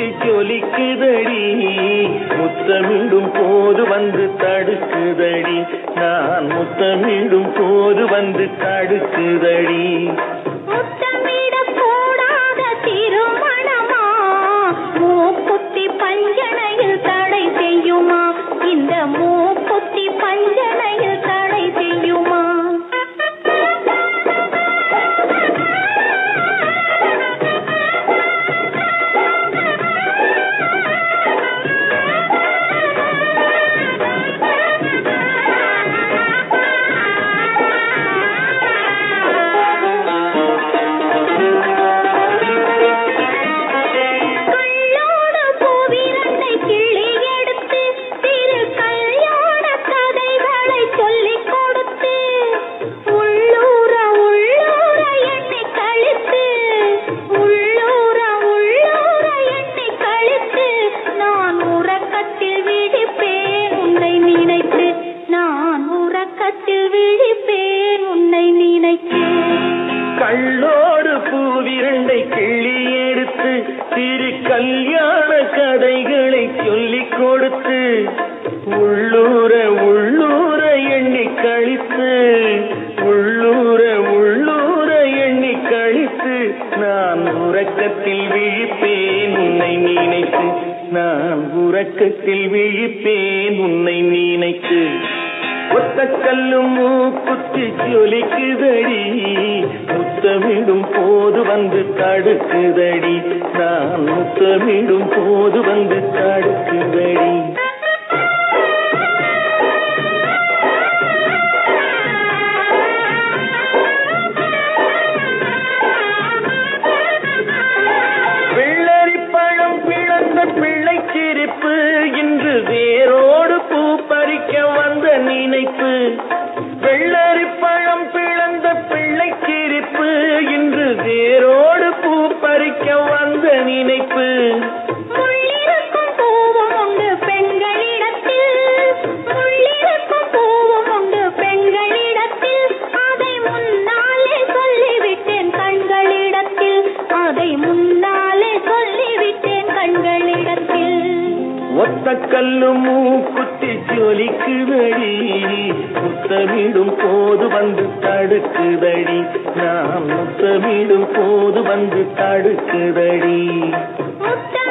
ஜொலிக்குதடி முத்தமிடும் போது வந்து தடுக்குதடி நான் முத்தமிடும் போது வந்து தடுக்குதடி முத்தமிடக் கூடாத திருமணமா மூக்குத்தி பஞ்சனையில் தடை செய்யுமா இந்த மூக்குத்தி பஞ்சனையில் தடை செய்யுமா கள்ளோட பூவிரண்டை கிள்ளி எடுத்து திரு கல்யாண கதைகளை சொல்லிக் கொடுத்து உள்ளூர உள்ளூர எண்ணி கழித்து உள்ளூர உள்ளூர எண்ணி கழித்து நான் உறக்கத்தில் விழிப்பேன் உன்னை நினைத்து நான் உறக்கத்தில் விழிப்பேன் உன்னை நினைத்து கள்ளோடு பூவிரண்டை கிள்ளி எடுத்து திரு கல்யாண கதைகளை சொல்லிக் கொடுத்து உள்ளூர உள்ளூர எண்ணி கழித்து உள்ளூர உள்ளூர எண்ணி கழித்து நான் உறக்கத்தில் விழிப்பேன் உன்னை நினைத்து நான் உறக்கத்தில் விழிப்பேன் உன்னை நினைத்து ஒத்த கல்லும் மூக்குத்தி ஜொலிக்குதடி முத்தமிடும் போது வந்து தடுக்குதடி நான் முத்தமிடும் போது வந்து தடுக்குதடி வெள்ளரி பழம் பிளந்த பிள்ளை சிரிப்பு இன்று வேரோடு பூ பறிக்க வந்த நினைப்பு வெள்ளரி பழம் பிளந்த பிள்ளை சிரிப்பு இன்று வேரோடு பூ பறிக்க வந்த நினைப்பு முள்ளிருக்கும் பூவும் உண்டு பெண்களிடத்தில் முள்ளிருக்கும் பூவும் உண்டு பெண்களிடத்தில் அதை முன்னாலே சொல்லிவிட்டேன் கண்களிடத்தில் அதை முன்னாலே சொல்லிவிட்டேன் கண்களிடத்தில் ஒத்த கல்லு மூக்குத்தி ஜொலிக்குதடி முத்தமிடும் போது வந்து தடுக்குதடி நான் முத்தமிடும் போது வந்து தடுக்குதடி முத்த